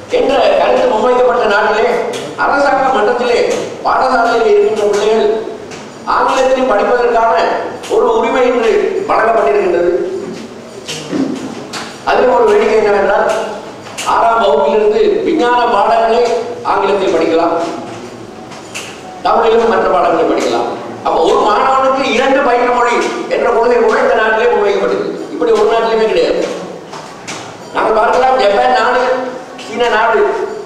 என்ற கருத்து முன்வைக்கப்பட்ட நாட்டிலே அரசாங்க மட்டத்திலே பாடசாலையில் இருக்கின்ற பிள்ளைகள் ஆங்கிலத்தில் படிப்பதற்கான ஒரு உரிமை இன்று வழங்கப்பட்டிருக்கின்றது அதில் ஒரு வேடிக்கை என்னவென்றால் ஆறாம் வகுப்பிலிருந்து விஞ்ஞான பாடங்களை ஆங்கிலத்தில் படிக்கலாம் தமிழிலும் மற்ற பாடங்களை படிக்கலாம் அப்ப ஒரு மாணவனுக்கு இரண்டு பயிற்று மொழி என்ற கொள்கை கூட இந்த நாட்டிலே முன்வைக்கப்பட்டது இப்படி ஒரு நாட்டிலுமே கிடையாது நாங்கள் பார்க்கலாம் ஜப்பான் நாடு சீன நாடு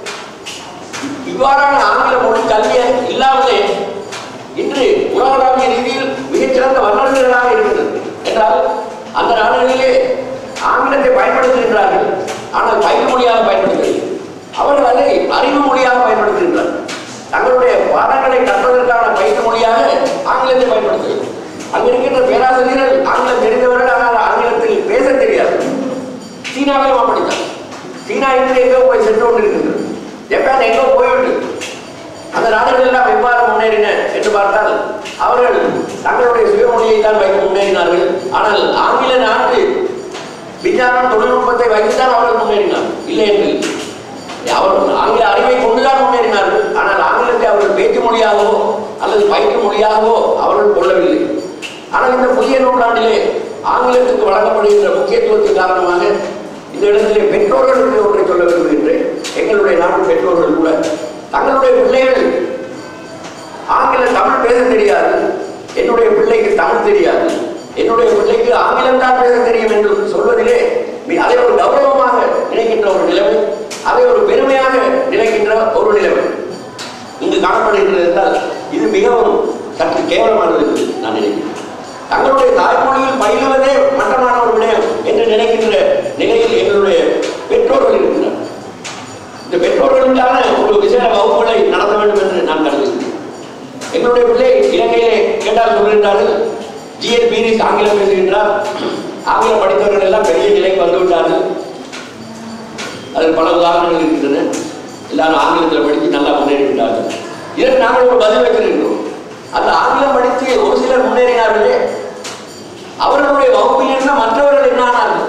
இவ்வாறான ஆங்கில மொழி கல்வி இல்லாமலே இன்று உலகளாவிய ரீதியில் மிகச்சிறந்த வல்லுநர்களாக இருக்கிறது என்றால் அந்த நாடுகளிலே ஆங்கிலத்தை பயன்படுத்துகின்றார்கள் ஆனால் பயிர் மொழியாக பயன்படுத்தவில்லை அவர்கள் அதை அறிவு மொழியாக பயன்படுத்துகின்றார்கள் தங்களுடைய பாடங்களை கற்பதற்கான பயிர் மொழியாக ஆங்கிலத்தை பயன்படுத்துகிறது அங்க இருக்கின்ற பேராசிரியர்கள் ஆங்கிலம் தெரிந்தவர்கள் ஆனால் ஆங்கிலத்தில் பேச தெரியாது சீனாவிலும் அப்படித்தான் சீனா இன்று எங்கோ போய் சென்று கொண்டிருக்கின்றது ஜப்பான் எங்கோ போய்விட்டது அந்த நாடுகள் எல்லாம் எவ்வாறு முன்னேறின என்று பார்த்தால் அவர்கள் தங்களுடைய சுயமொழியை தான் வைத்து முன்னேறினார்கள் ஆனால் ஆங்கில நாட்டு விஞ்ஞானம் தொழில்நுட்பத்தை வைத்துதான் அவர்கள் முன்னேறினார் இல்லை என்று அவர்கள் ஆங்கில அறிவை கொண்டுதான் முன்னேறினார்கள் ஆனால் ஆங்கிலத்தை அவர்கள் பேச்சு மொழியாகவோ அல்லது பயிற்று மொழியாகவோ அவர்கள் கொள்ளவில்லை ஆனால் இந்த புதிய நூற்றாண்டிலே ஆங்கிலத்துக்கு வழங்கப்படுகின்ற முக்கியத்துவத்தின் காரணமாக இந்த இடத்திலே பெற்றோர்களுக்கு ஒன்றை சொல்ல விரும்புகின்றேன் எங்களுடைய நாட்டு பெற்றோர்கள் கூட தங்களுடைய பிள்ளைகள் ஆங்கில தமிழ் பேச தெரியாது என்னுடைய பிள்ளைக்கு தமிழ் தெரியாது என்னுடைய பிள்ளைக்கு ஆங்கிலம் தான் பேச தெரியும் என்று சொல்வதிலே மி- அதை ஒரு கௌரவமாக நினைக்கின்ற ஒரு நிலைமை அதை ஒரு பெருமையாக நினைக்கின்ற ஒரு நிலைமை இங்கு காணப்படுகிறது என்றால் இது மிகவும் சற்று கேவலமானது என்று நான் நினைக்கிறேன் தங்களுடைய தாய்மொழியில் பயிலுவதே மட்டமான ஒரு விடயம் என்று நினைக்கின்ற நிலையில் எங்களுடைய பெற்றோர்கள் இருக்கின்றனர் இந்த பெற்றோர்களுக்கான ஒரு விசேட வகுப்புகளை நடத்த வேண்டும் என்று நான் கருதுகிறேன் எங்களுடைய பிள்ளை இலங்கையிலே கேட்டால் சொல்கின்றார்கள் ஜிஎல் பீரிஸ் ஆங்கிலம் பேசுகின்றார் ஆங்கிலம் படித்தவர்கள் எல்லாம் பெரிய நிலைக்கு வந்து விட்டார்கள் அதில் பல உதாரணங்கள் இருக்கின்றன எல்லாரும் ஆங்கிலத்தில் படித்து நல்லா முன்னேறி விட்டார்கள் இதற்கு நாங்கள் ஒரு பதில் வைத்திருக்கிறோம் அந்த ஆங்கிலம் படித்து ஒரு சிலர் முன்னேறினார்களே அவர்களுடைய வகுப்பில் இருந்த மற்றவர்கள் என்ன ஆனார்கள்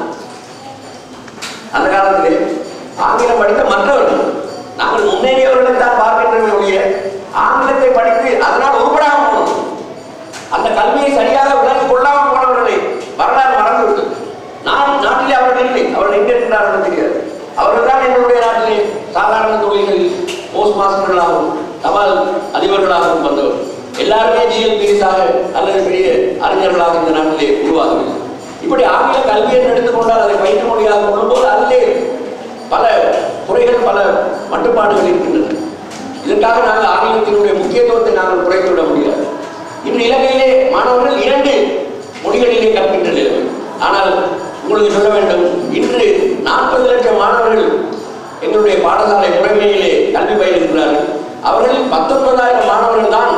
அந்த காலத்திலே ஆங்கிலம் படித்த மற்றவர்கள் நாங்கள் முன்னேறியவர்களை தான் பார்க்கின்றமே ஒழிய ஆங்கிலத்தை படித்து அதனால் உருப்படாமல் போனோம் அந்த கல்வியை சரியாக விளங்கிக் கொள்ளாமல் போனவர்களை வரலாறு மறந்துவிட்டது நான் நாட்டிலே அவர்கள் இல்லை அவர்கள் எங்கே இருக்கிறார்கள் தெரியாது அவர்கள் தான் எங்களுடைய நாட்டிலே சாதாரண தொழில்களில் போஸ்ட் மாஸ்டர்களாகவும் தபால் அதிபர்களாகவும் வந்தவர் எல்லாருமே ஜிஎல் பீரிஸாக அல்லது பெரிய அறிஞர்களாக இந்த நாட்டிலே உருவாகவில்லை இப்படி ஆங்கில கல்வியை எடுத்துக்கொண்டால் அதை பயிற்று மொழியாக கொள்ளும்போது அதிலே பல குறைகள் பல மட்டுப்பாடுகள் இருக்கின்றன இதற்காக நாங்கள் ஆங்கிலத்தினுடைய முக்கியத்துவத்தை நாங்கள் குறைத்து விட முடியாது இன்று இலங்கையிலே மாணவர்கள் இரண்டு மொழிகளிலே கற்கின்ற நிலைமை ஆனால் உங்களுக்கு சொல்ல வேண்டும் இன்று நாற்பது லட்சம் மாணவர்கள் எங்களுடைய பாடசாலை முறைமையிலே கல்வி பயிலுகிறார்கள் அவர்களில் பத்தொன்பதாயிரம் மாணவர்கள் தான்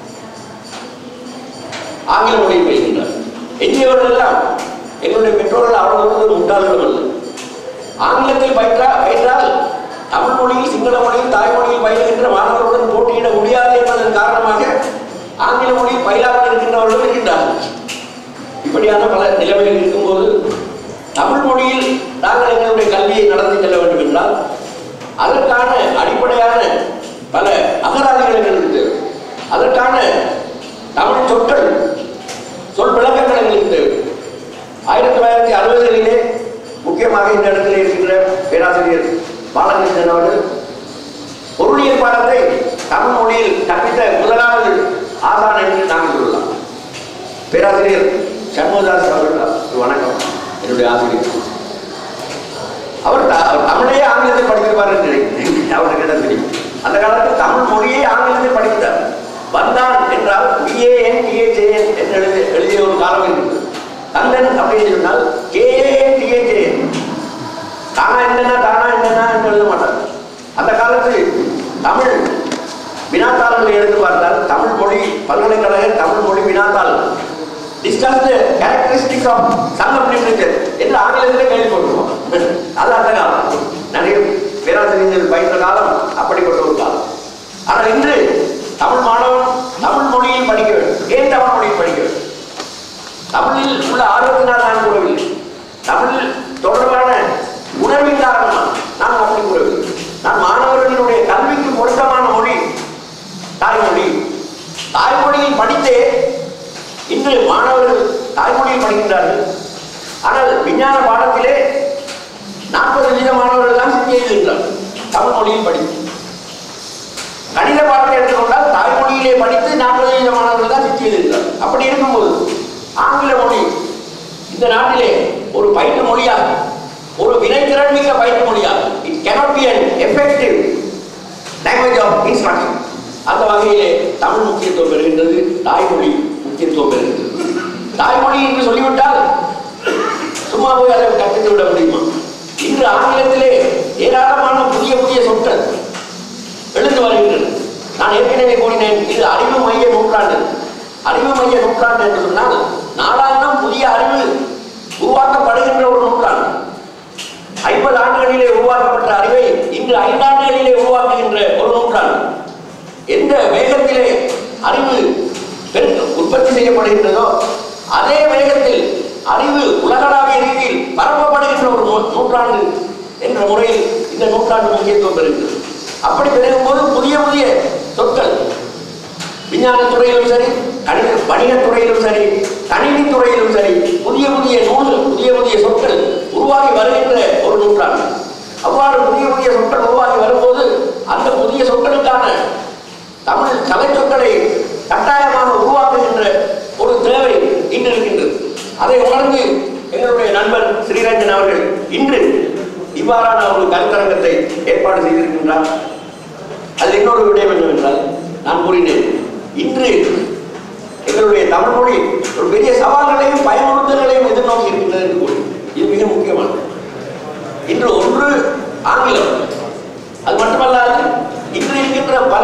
ஆங்கில மொழியை பயில்கின்றார்கள் எஞ்சியவர்கள் எல்லாம் எங்களுடைய பெற்றோர்கள் அவர்களுக்கு முட்டாள்களும் அல்ல ஆங்கிலத்தில் பயிற்றா பயின்றால் தமிழ் மொழியில் சிங்கள மொழியில் தாய்மொழியில் பயிலுகின்ற மாணவர்களுடன் போட்டியிட முடியாது என்பதன் காரணமாக ஆங்கில மொழியில் பயிலாமல் இருக்கின்றவர்களும் இருக்கின்றார்கள் இப்படியான பல நிலைமைகள் இருக்கும்போது தமிழ் மொழியில் நாங்கள் எங்களுடைய கல்வியை நடத்தி செல்ல வேண்டும் என்றால் அதற்கான அடிப்படையான பல அகராதிகள் எங்களுக்கு தேவை அதற்கான தமிழ் சொற்கள் சொல் விளக்கங்கள் எங்களுக்கு தேவை ஆயிரத்தி தொள்ளாயிரத்தி அறுபதுகளிலே முக்கியமாக இந்த இடத்தில் இருக்கின்ற பேராசிரியர் பாலகிருஷ்ணன் அவர்கள் பொருளியல் பாடத்தை தமிழ் மொழியில் கற்பித்த முதலாவது ஆசான் என்று நாங்கள் சொல்லலாம் பேராசிரியர் சண்முகதாஸ் அவர்கள் வணக்கம் என்னுடைய ஆசிரியர் அவர் த- அவர் தமிழையே ஆங்கிலத்தில் படித்திருப்பார் என்று நினைக்கிறேன். அவருக்கு இடம் தெரியும் அந்த காலத்தில் தமிழ் மொழியை ஆங்கிலத்தில் படித்தார் வந்தான் என்றால் பிஏஎன் டிஹெச்ஏஎன் என்று எழுதி எழுதிய ஒரு காலம் இருக்கிறது தந்தன் அப்படின்னு சொன்னால் கேஏஎன் டிஹெச்ஏஎன் தானா என்னன்னா தானா என்னன்னா என்று எழுத மாட்டார் அந்த காலத்தில் தமிழ் வினாத்தாள்களை எடுத்து பார்த்தால் தமிழ் மொழி பல்கலைக்கழக தமிழ் மொழி வினாத்தாள் discuss characteristics of Sangam literature என்று ஆங்கிலத்திலே கேள்விப்பட்டிருக்கோம் அது அந்த காலம் நிறைய பேராசிரியர்கள் பயின்ற காலம் அப்படிப்பட்ட ஒரு காலம் ஆனால் இன்று தமிழ் மாணவன் தமிழ் மொழியில் படிக்க வேண்டும் ஏன் தமிழ் மொழியில் படிக்க வேண்டும் தமிழில் உள்ள ஆர்வத்தினால் நான் கூறவில்லை தமிழ் தொடர்பான உணர்வின் காரணமாக நான் அப்படி கூறவில்லை விஞ்ஞான பாடத்திலே நாற்பது வீதமானவர்கள் தான் சித்தி எழுதுகின்றார் தமிழ் மொழியில் படித்து கணித பாடத்தை எடுத்துக்கொண்டால் தாய்மொழியிலே படித்து நாற்பது வீதமானவர்கள் தான் சித்தி எழுதுகிறார் அப்படி இருக்கும்போது ஆங்கில மொழி இந்த நாட்டிலே ஒரு பயிற்று மொழியாக ஒரு வினைத்திறன் மிக்க பயிற்று மொழியாக it cannot be an effective language of instruction அந்த வகையிலே தமிழ் முக்கியத்துவம் பெறுகின்றது தாய்மொழி முக்கியத்துவம் பெறுகின்றது தாய்மொழி என்று சொல்லிவிட்டால் சும்மா போய் அதை கற்பித்து விட முடியுமா இன்று ஆங்கிலத்திலே ஏராளமான புதிய புதிய சொற்கள் எழுந்து வருகின்றன நான் ஏற்கனவே கூறினேன் இது அறிவு மைய நூற்றாண்டு அறிவு மைய நூற்றாண்டு என்று சொன்னால் நாளாந்தம் புதிய அறிவு உருவாக்கப்படுகின்ற ஒரு நூற்றாண்டு ஐம்பது ஆண்டுகளிலே உருவாக்கப்பட்ட அறிவை இன்று ஐந்தாண்டுகளிலே உருவாக்குகின்ற ஒரு நூற்றாண்டு எந்த வேகத்திலே அறிவு பெரு- உற்பத்தி செய்யப்படுகின்றதோ அதே வேகத்தில் அறிவு உலகளாவிய ரீதியில் பரப்பப்படுகின்ற ஒரு நூ- நூற்றாண்டு என்ற முறையில் இந்த நூற்றாண்டு முக்கியத்துவம் பெறுகிறது அப்படி பெருகும்போது புதிய புதிய சொற்கள் விஞ்ஞான துறையிலும் சரி கணித வணிகத் துறையிலும் சரி கணினி துறையிலும் சரி புதிய புதிய நூல்கள் புதிய புதிய சொற்கள் உருவாகி வருகின்ற ஒரு நூற்றாண்டு அவ்வாறு புதிய புதிய சொற்கள் உருவாகி வரும்போது அந்த புதிய சொற்களுக்கான தமிழ் கலை சொற்களை கட்டாயமாக உருவாக்குகின்ற ஒரு தேவை இன்று இருக்கின்றது அதை உணர்ந்து எங்களுடைய நண்பர் ஸ்ரீரஞ்சன் அவர்கள் இன்று இவ்வாறான ஒரு கருத்தரங்கத்தை ஏற்பாடு செய்திருக்கின்றார் அதில் இன்னொரு விடயம் என்னவென்றால் நான் கூறினேன் இன்று எங்களுடைய தமிழ் மொழி ஒரு பெரிய சவால்களையும் பயமுறுத்தல்களையும் எதிர்நோக்கி இருக்கின்றது என்று கூறி இது மிக முக்கியமானது இன்று ஒன்று ஆங்கிலம் அது மட்டுமல்லாது இன்று இருக்கின்ற பல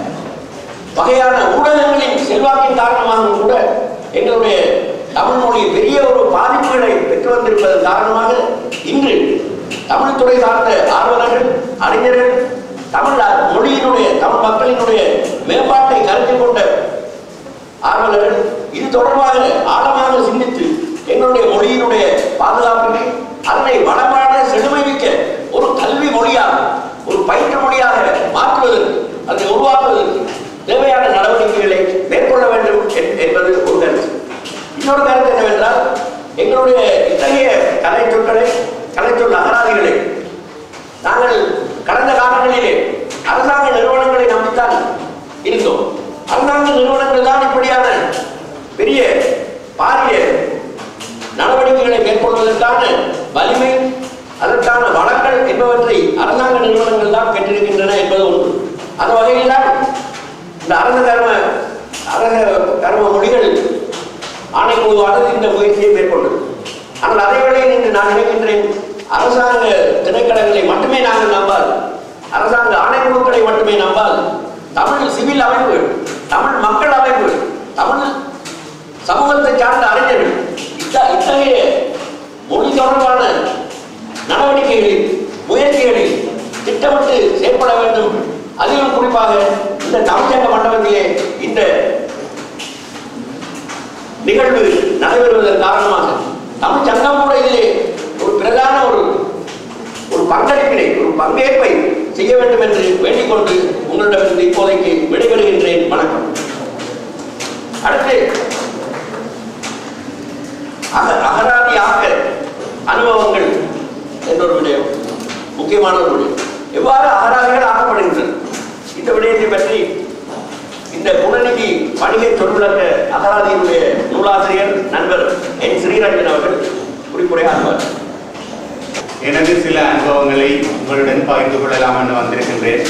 வகையான ஊடகங்களின் செல்வாக்கின் காரணமாகவும் கூட எங்களுடைய தமிழ் மொழி பெரிய ஒரு பாதிப்புகளை பெற்று வந்திருப்பதன் காரணமாக இன்று தமிழ் துறை சார்ந்த ஆர்வலர்கள் அறிஞர்கள் தமிழ் அ- மொழியினுடைய தமிழ் மக்களினுடைய மேம்பாட்டை கருத்தில் கொண்ட ஆர்வலர்கள் இது தொடர்பாக ஆழமாக சிந்தித்து எங்களுடைய மொழியினுடைய பாதுகாப்பினை அதனை வளமான செழுமைமிக்க ஒரு கல்வி மொழியாக ஒரு பயிற்று மொழியாக மாற்றுவதற்கு அதை உருவாக்குவதற்கு தேவையான நடவடிக்கைகளை மேற்கொள்ள வேண்டும் என்- என்பது ஒரு கருத்து இன்னொரு கருத்து என்னவென்றால் எங்களுடைய இத்தகைய கலை சொற்களை கலை சொல் அகராதிகளை நாங்கள் கடந்த காலங்களிலே அரசாங்க நிறுவனங்களை நம்பித்தான் இருந்தோம் அரசாங்க நிறுவனங்கள் தான் இப்படியான பெரிய பாரிய நடவடிக்கைகளை மேற்கொள்வதற்கான வலிமை அதற்கான வளங்கள் என்பவற்றை அரசாங்க நிறுவனங்கள் தான் பெற்றிருக்கின்றன என்பது ஒன்று அந்த வகையில் தான் இந்த அரச கர்ம அரச கர்ம மொழிகள் ஆணைக்குழுவானது இந்த முயற்சியை மேற்கொண்டது ஆனால் அதே வேளையில் இன்று நான் நினைக்கின்றேன் அரசாங்க திணைக்களங்களை மட்டுமே நாங்கள் நம்பாது அரசாங்க ஆணைக்குழுக்களை மட்டுமே நம்பாது தமிழ் சிவில் அமைப்புகள் தமிழ் மக்கள் அமைப்புகள் தமிழ் சமூகத்தை சார்ந்த அறிஞர்கள் இத்த இத்தகைய மொழி தொடர்பான நடவடிக்கைகளில் முயற்சிகளில் திட்டமிட்டு செயல்பட வேண்டும் அதிலும் குறிப்பாக இந்த தமிழ்ச்சங்க மண்டபத்திலே இந்த நிகழ்வு நடைபெறுவதன் காரணமாக தமிழ் சங்கம் கூட இதிலே ஒரு பிரதான ஒரு ஒரு பங்களிப்பினை ஒரு பங்கேற்பை செய்ய வேண்டும் என்று வேண்டிக் கொண்டு உங்களிடமிருந்து இப்போதைக்கு விடைபெறுகின்றேன் வணக்கம் அடுத்து அக அகராதி ஆக்க அனுபவங்கள் என்ற ஒரு விடயம் முக்கியமான ஒரு விடயம் எவ்வாறு அகராதிகள் ஆக்கப்படுகின்றன இந்த விடயத்தை பற்றி இந்த குணநிதி வணிக சொல்விளக்க அகராதியினுடைய நூலாசிரியர் நண்பர் என் ஸ்ரீரஞ்சன் அவர்கள் குறிப்புரையாற்றுவார் எனது சில அனுபவங்களை உங்களுடன் பகிர்ந்து கொள்ளலாம் என்று வந்திருக்கின்றேன்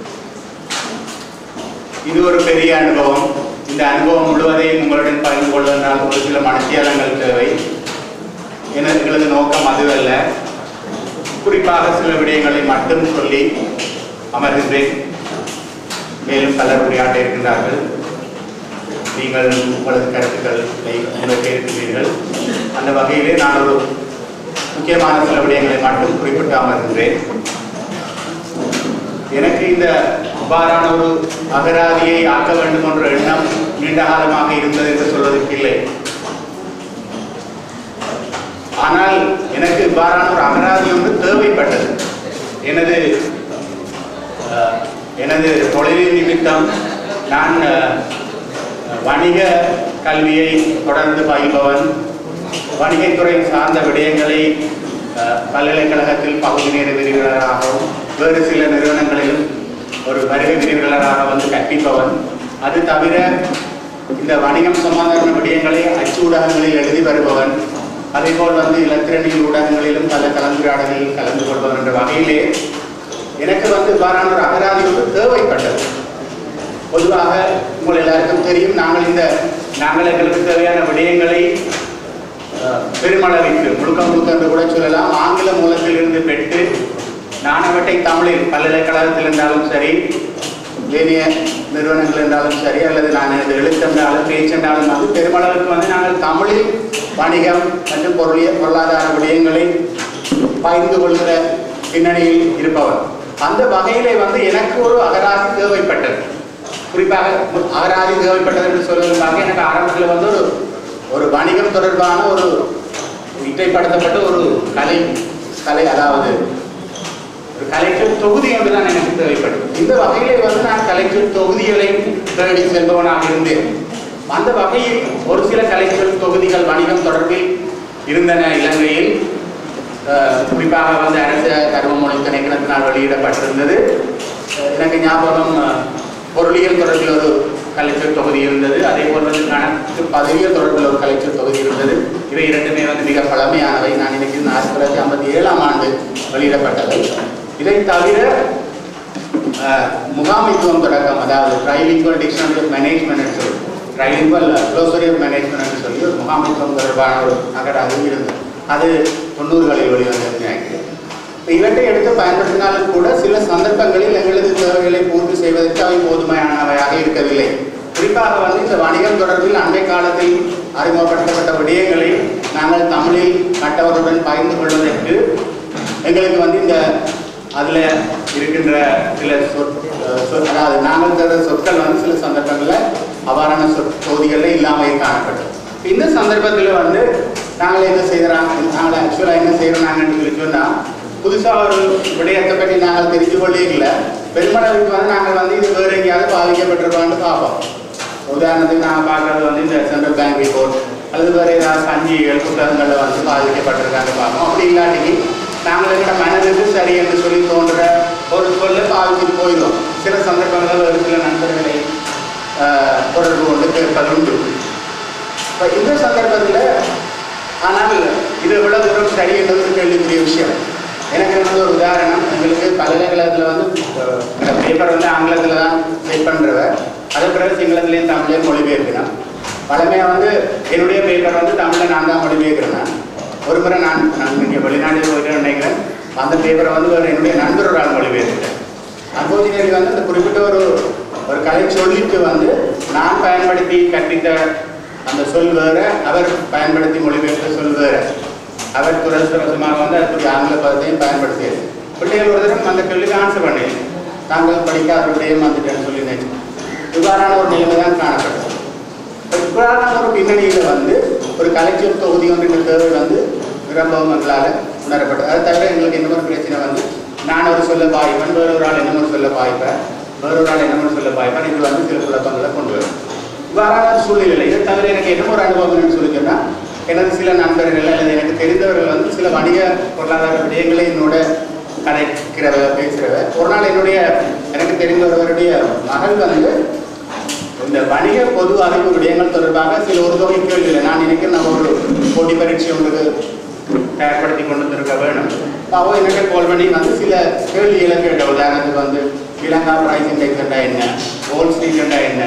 இது ஒரு பெரிய அனுபவம் இந்த அனுபவம் முழுவதையும் உங்களுடன் பகிர்ந்து கொள்வதனால் ஒரு சில மனத்தியாளங்கள் தேவை எனது எங்களது நோக்கம் அதுவல்ல குறிப்பாக சில விடயங்களை மட்டும் சொல்லி அமர்கின்றேன் மேலும் பலர் உரையாட்ட இருக்கின்றார்கள் நீங்கள் உங்களது கருத்துக்களை முன்வைக்க இருக்கின்றீர்கள் அந்த வகையிலே நான் ஒரு முக்கியமான சில விடயங்களை மட்டும் குறிப்பிட்டு அமர்கின்றேன் எனக்கு இந்த அவ்வாறான ஒரு அகராதியை ஆக்க வேண்டும் என்ற எண்ணம் நீண்ட காலமாக இருந்தது என்று சொல்வதற்கு இல்லை ஆனால் எனக்கு இவ்வாறான ஒரு அகராதி ஒன்று தேவைப்பட்டது எனது அஹ், எனது தொழிலின் நிமித்தம் நான் அஹ், வணிக கல்வியை தொடர்ந்து பயில்பவன் வணிகத்துறை சார்ந்த விடயங்களை அஹ், பல்கலைக்கழகத்தில் பகுதி நேர விரிவுரையாளராகவும் வேறு சில நிறுவனங்களிலும் ஒரு வருகை விரிவுரையாளராக வந்து கற்பிப்பவன் அது தவிர இந்த வணிகம் சம்பந்தமான விடயங்களை அச்சு ஊடகங்களில் எழுதி வருபவன் அதேபோல் வந்து இலத்திரனியல் ஊடகங்களிலும் பல கலந்துரையாடலில் கலந்து கொள்பவன் என்ற வகையிலே எனக்கு வந்து இவ்வாறான ஒரு அகராதி ஒன்று தேவைப்பட்டது பொதுவாக உங்கள் எல்லாருக்கும் தெரியும் நாங்கள் இந்த நாங்கள் எங்களுக்கு தேவையான விடயங்களை அஹ், பெருமளவிற்கு முழுக்க முழுக்க என்று கூட சொல்லலாம் ஆங்கில மூலத்திலிருந்து பெற்று நான் அவற்றை தமிழில் பல்கலைக்கழகத்தில் இருந்தாலும் சரி ஏனைய நிறுவனங்கள் இருந்தாலும் சரி அல்லது நான் இது எழுத்தென்றாலும் பேச்சென்றாலும் வந்து பெருமளவுக்கு வந்து நாங்கள் தமிழில் வணிகம் மற்றும் பொருளிய பொருளாதார விடயங்களை பகிர்ந்து கொள்கிற பின்னணியில் இருப்பவர் அந்த வகையிலே வந்து எனக்கு ஒரு அகராதி தேவைப்பட்டது குறிப்பாக அகராதி தேவைப்பட்டது என்று சொல்வதற்காக எனக்கு ஆரம்பத்தில் வந்து ஒரு ஒரு வணிகம் தொடர்பான ஒரு இட்டைப்படுத்தப்பட்ட ஒரு கலை கலை அதாவது ஒரு கலைச்சொல் தொகுதி ஒன்று தான் எனக்கு தேவைப்படும் இந்த வகையிலே வந்து நான் கலைச்சொல் தொகுதிகளையும் தேடி செல்பவனாக இருந்தேன் அந்த வகையில் ஒரு சில கலைச்சொல் தொகுதிகள் வணிகம் தொடர்பில் இருந்தன இலங்கையில் அஹ், குறிப்பாக வந்து அரச கருவமொழி திணைக்களத்தினால் வெளியிடப்பட்டிருந்தது அஹ், எனக்கு ஞாபகம் அஹ், பொருளியல் தொடர்பில் ஒரு கலைச்சொல் தொகுதி இருந்தது அதே போல் வந்து கணக்கு பதவியல் தொடர்பில் ஒரு கலைச்சொல் தொகுதி இருந்தது இவை இரண்டுமே வந்து மிக பழமையானவை நான் நினைக்கிறேன் ஆயிரத்தி தொள்ளாயிரத்தி ஐம்பத்தி ஏழாம் ஆண்டு வெளியிடப்பட்டது இதை தவிர அஹ், முகாமைத்துவம் தொடக்கம் அதாவது ட்ரைலிங்குவல் டிக்ஷனரி ஆஃப் மேனேஜ்மெண்ட் சொல்லி ட்ரைலிங்குவல் க்ளோசரி ஆஃப் மேனேஜ்மெண்ட் சொல்லி ஒரு முகாமைத்துவம் தொடர்பான ஒரு நகராக இருந்தது அது தொண்ணூறுகளில் வெளிவந்தது நினைக்கிறேன் இப்ப இவற்றை எடுத்து பயன்படுத்தினாலும் கூட சில சந்தர்ப்பங்களில் எங்களது தேவைகளை பூர்த்தி செய்வதற்கு அவை போதுமானவையாக இருக்கவில்லை குறிப்பாக வந்து இந்த வணிகம் தொடர்பில் அண்மை காலத்தில் அறிமுகப்படுத்தப்பட்ட விடயங்களை நாங்கள் தமிழில் மற்றவருடன் பகிர்ந்து கொள்வதற்கு எங்களுக்கு வந்து இந்த அதில் இருக்கின்ற சில சொற் அஹ் சொற் அதாவது நாங்கள் தர சொற்கள் வந்து சில சந்தர்ப்பங்களில் அவ்வாறான சொற் தொகுதிகளில் இல்லாமல் காணப்பட்டது இந்த சந்தர்ப்பத்தில் வந்து நாங்கள் என்ன செய்கிறோம் நாங்கள் ஆக்சுவலாக என்ன செய்கிறோம் நாங்கன்னு சொல்லி சொன்னால் புதுசாக ஒரு விடயத்தை பற்றி நாங்கள் தெரிஞ்சு கொள்ளே பெருமளவுக்கு வந்து நாங்கள் வந்து இது வேறு எங்கேயாவது பாதிக்கப்பட்டிருப்பான்னு பார்ப்போம் உதாரணத்துக்கு நாங்கள் பார்க்குறது வந்து இந்த சென்ட்ரல் பேங்க் ரிப்போர்ட் அல்லது வேறு ஏதாவது சஞ்சிகள் புத்தகங்களில் வந்து பாதிக்கப்பட்டிருக்காங்க பார்ப்போம் அப்படி இல்லாட்டிக்கு நாங்கள் எங்களோட மனதுக்கு சரி என்று சொல்லி தோன்ற ஒரு சொல்ல பாதிச்சுட்டு போயிடும் சில சந்தர்ப்பங்களில் ஒரு சில நண்பர்களை ஆஹ், தொடர்பு கொண்டு கேட்பது உண்டு இப்போ இந்த சந்தர்ப்பத்தில் ஆனால் இது எவ்வளவு தூரம் சரி என்பது ஒரு கேள்விக்குரிய விஷயம் எனக்கு வந்து ஒரு உதாரணம் எங்களுக்கு பல்கலைக்கழகத்தில் வந்து பேப்பர் வந்து ஆங்கிலத்தில் தான் செட் பண்ணுறவ அதே பிறகு சிங்களத்துலேயும் தமிழையும் மொழிபெயர்க்கணும் பழமையாக வந்து என்னுடைய பேப்பர் வந்து தமிழில் நான் தான் மொழிபெயர்க்கிறேன் நான். ஒரு முறை நான் நான் இங்கே வெளிநாடு போயிட்டு நினைக்கிறேன் அந்த பேப்பரை வந்து ஒரு என்னுடைய நண்பர் ஒரு ஆள் மொழிபெயர்க்கிறேன் அன்பார்ச்சுனேட்லி வந்து அந்த குறிப்பிட்ட ஒரு ஒரு கலை சொல்லிட்டு வந்து நான் பயன்படுத்தி கற்பித்த அந்த சொல் வேற அவர் பயன்படுத்தி மொழிபெயர்த்த சொல் வேற அவர் துரசுரசமாக வந்து அதுக்குரிய ஆங்கில பதத்தையும் பயன்படுத்தியது பிள்ளைகள் ஒரு தரம் அந்த கேள்விக்கு ஆன்சர் பண்ணேன் தாங்கள் படிக்காத விடயம் வந்துட்டேன்னு சொல்லி நினைச்சு இவ்வாறான ஒரு நிலைமை தான் காணப்பட்டது இவ்வாறான ஒரு பின்னணியில் வந்து ஒரு கலைச்சொல் தொகுதி ஒன்றின் தேவை வந்து விரும்பவும் எங்களால் உணரப்பட்டது அது தவிர எங்களுக்கு என்ன ஒரு பிரச்சனை வந்து நான் ஒரு சொல்ல பாய்ப்பேன் வேற ஒரு ஆள் என்ன ஒரு சொல்ல பாய்ப்பேன் வேற ஒரு ஆள் என்ன ஒரு சொல்ல பாய்ப்பேன் இது வந்து சில குழப்பங்களை கொண்டு வரும் இவ்வாறான சூழ்நிலை இதை தவிர எனக்கு என்ன ஒரு அனுபவம் சொல்லி சொன்னா எனது சில நண்பர்கள் அல்லது எனக்கு தெரிந்தவர்கள் வந்து சில வணிக பொருளாதார விடயங்களை என்னோட கதைக்கிறவ பேசுகிறவ ஒரு நாள் என்னுடைய எனக்கு தெரிந்த ஒருவருடைய மகள் வந்து இந்த வணிக பொது அறிவு விடயங்கள் தொடர்பாக சில ஒரு தொகை கேள்விகள் நான் நினைக்கிறேன் நம்ம ஒரு போட்டி பரீட்சை உங்களுக்கு தயார்படுத்தி கொண்டு வந்திருக்க வேணும் அவ என்னட்ட கால் பண்ணி வந்து சில கேள்விகளை கேட்ட உதாரணத்துக்கு வந்து இலங்கா பிரைஸ் இண்டெக்ஸ் என்றா என்ன கோல் ஸ்ட்ரீட் என்றா என்ன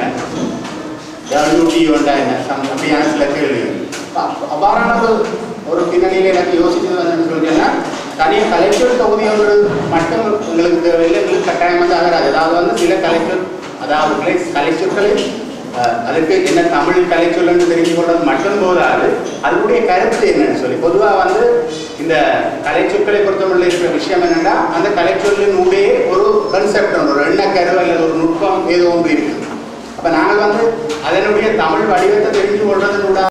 டபிள்யூடி என்றா என்ன சம் அப்படியான சில கேள்விகள் அப்ப அவ்வாறான ஒரு ஒரு பின்னணியில் எனக்கு யோசிச்சது வந்து சொல்லிட்டேன்னா தனியாக கலைச்சொல் தொகுதி ஒன்று மட்டும் உங்களுக்கு தேவையில்லை எங்களுக்கு கட்டாயம் வந்து அகராது அதாவது வந்து சில கலைச்சொல் அதாவது கலை கலைச்சொற்களை அஹ், அதுக்கு என்ன தமிழ் கலைச்சொல் என்று தெரிந்து கொண்டது மட்டும் போதாது அதனுடைய கருத்து என்னன்னு சொல்லி பொதுவாக வந்து இந்த கலைச்சொற்களை பொறுத்தவரை இருக்கிற விஷயம் என்னன்னா அந்த கலைச்சொல்லின் ஊடே ஒரு கன்செப்ட் ஒன்று ஒரு எண்ணக்கரு அல்லது ஒரு நுட்பம் ஏதோ ஒன்று இருக்குது அப்ப நாங்கள் வந்து அதனுடைய தமிழ் வடிவத்தை தெரிந்து கொள்றதனூடாக